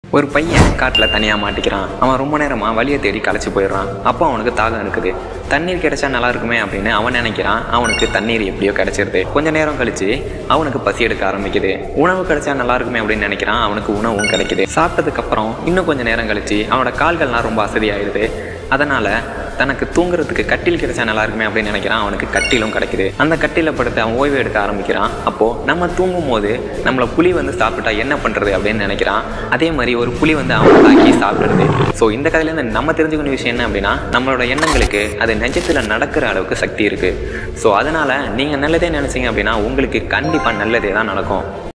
ஒரு பையன் காட்டில் தனியாக மாட்டிக்கிறான் அவன் ரொம்ப நேரமாக வழியை தேடி களைச்சி போயிடுறான் அப்போ அவனுக்கு தாகம் இருக்குது தண்ணீர் கிடைச்சா நல்லா இருக்குமே அப்படின்னு அவன் நினைக்கிறான் அவனுக்கு தண்ணீர் எப்படியோ கிடைச்சிருது கொஞ்ச நேரம் கழிச்சு அவனுக்கு பசி எடுக்க ஆரம்பிக்குது உணவு கிடைச்சா நல்லா இருக்குமே அப்படின்னு நினைக்கிறான் அவனுக்கு உணவும் கிடைக்குது சாப்பிட்டதுக்கு அப்புறம் இன்னும் கொஞ்சம் நேரம் கழிச்சு அவனோட கால்கள்லாம் ரொம்ப அசதியாயிடுது அதனால தனக்கு தூங்குறதுக்கு கட்டில் கிடைச்சா நல்லா இருக்குமே அப்படின்னு நினைக்கிறான் அவனுக்கு கட்டிலும் கிடைக்குது அந்த கட்டில படுத்து அவன் ஓய்வு எடுக்க ஆரம்பிக்கிறான் அப்போ நம்ம தூங்கும் போது நம்மளை புலி வந்து சாப்பிட்டா என்ன பண்றது அப்படின்னு நினைக்கிறான் அதே மாதிரி ஒரு புலி வந்து அவனை தாக்கி சாப்பிடுறது ஸோ இந்த கதையிலேருந்து நம்ம தெரிஞ்சுக்கணும் விஷயம் என்ன அப்படின்னா நம்மளோட எண்ணங்களுக்கு அது நிஜத்தில் நடக்கிற அளவுக்கு சக்தி இருக்கு ஸோ அதனால நீங்க நல்லதே நினைச்சீங்க அப்படின்னா உங்களுக்கு கண்டிப்பா நல்லதே தான் நடக்கும்